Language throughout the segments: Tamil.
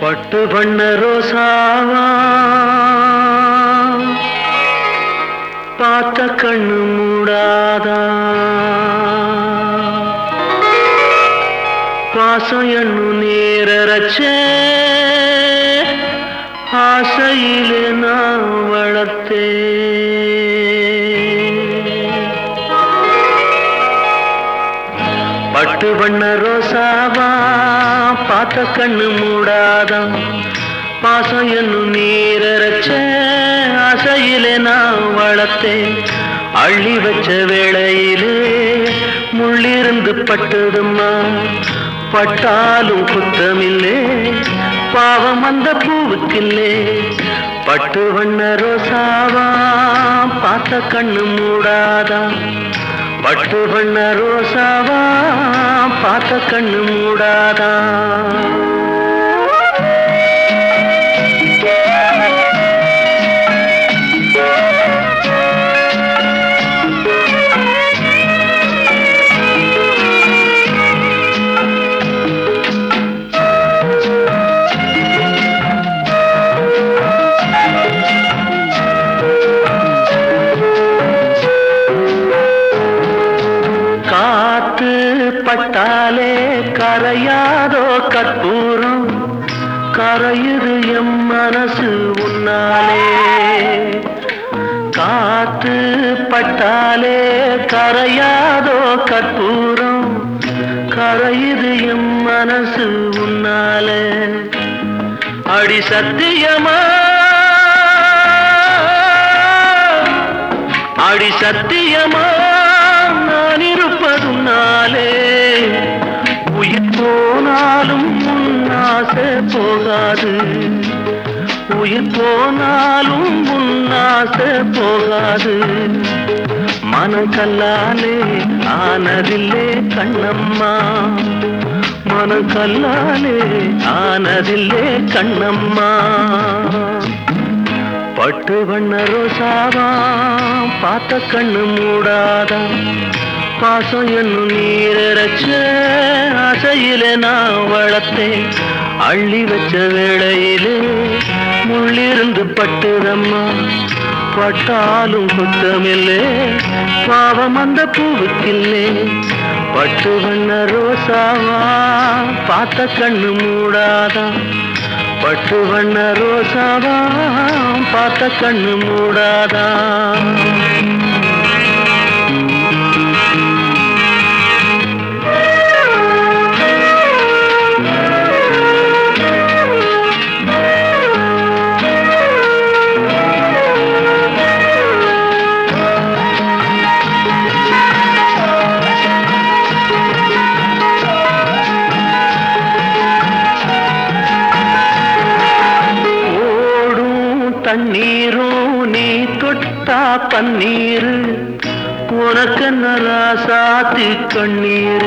பட்டு பண்ண ரோசாவா பார்த்த கண்ணு மூடாதா பாசம் எண்ணு நேரச்சே ஆசையிலே நான் வளர்த்தேன் பட்டு வண்ண ரோசாவா பார்த்த கண்ணு மூடாதான் பாசம் என்னும் நீரச்ச ஆசையிலே நான் வளர்த்தேன் அள்ளி வச்ச வேளையிலே முள்ளிருந்து பட்டதும்மா பட்டாலும் குத்தமில்லே பாவம் அந்த பூவுக்கில்லே பட்டு வண்ண ரோசாவா பார்த்த கண்ணு மூடாதான் பட்டு பண்ண ரோசாவா பார்த்த கண்ணு மூடாதா காத்து பட்டாலே கரையாதோ கற்பூரம் கரையுது எம் மனசு உன்னாலே காத்து பட்டாலே கரையாதோ கற்பூரம் கரையுது எம் மனசு உன்னாலே அடி சத்தியமா அடி சத்தியமா நான் இருப்பதுனாலே உயிர் போனாலும் உன்னாசை போகாது உயிர் போனாலும் உன்னாசை போகாது மனம் கல்லாலே ஆனதில்லே கண்ணம்மா மனம் கல்லாலே ஆனதில்லே கண்ணம்மா பட்டு வண்ண ரோசாவா பார்த்த கண்ணு மூடாதா பாசம் என்னும் நீரச்ச ஆசையில நான் வளர்த்தேன் அள்ளி வச்ச வேளையிலே முள்ளிருந்து பட்டுதம்மா பட்டாலும் குத்தமில்லே பாவம் அந்த பூவுக்கில்லே பட்டு வண்ண ரோசாவா பார்த்த கண்ணு மூடாதா பட்டு வண்ண ரோசாவா பார்த்த கண்ணு மூடாதா ஓடும் தண்ணீரும் நீ தொட்டா பன்னீர் உனக்கு நராசாத்தி கண்ணீர்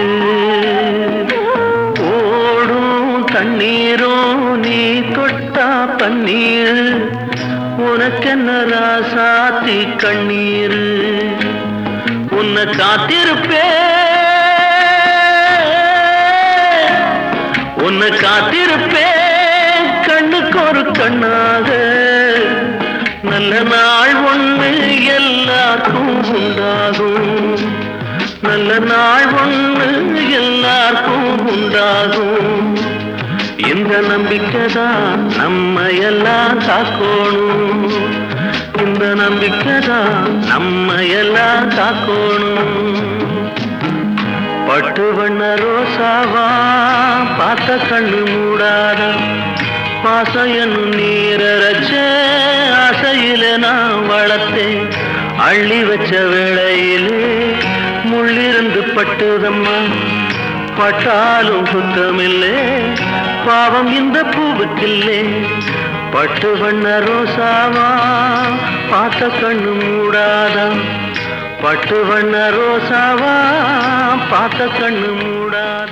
ஓடும் தண்ணீரும் நீ தொட்டா பன்னீர் உனக்கு நராசாத்தி கண்ணீர் உன்னை காத்திருப்பேன் உன்னை காத்திருப்பேன் கண்ணுக்கு ஒரு கண்ணாக நல்ல நாள் ஒண்ணு எல்லாருக்கும் உண்டாகும் நல்ல நாள் ஒண்ணு எல்லாருக்கும் உண்டாகும் இந்த நம்பிக்கை தான் நம்ம எல்லாம் காக்கணும் இந்த நம்பிக்கை தான் நம்ம எல்லாம் காக்கணும் பட்டு வண்ண ரோசாவா பார்த்த கண்ணு மூடாத பாசம் என்னும் நீரச்ச ஆசையில நான் வளர்த்தேன் அள்ளி வச்ச வேளையிலே முள்ளிருந்து பட்டுதம்மா பட்டாலும் சுத்தமில்லே பாவம் இந்த பூவுக்கில்லே பட்டு வண்ண ரோசாவா பார்த்த கண்ணு மூடாதா பட்டு வண்ண ரோசாவா பார்த்த கண்ணு மூடாதா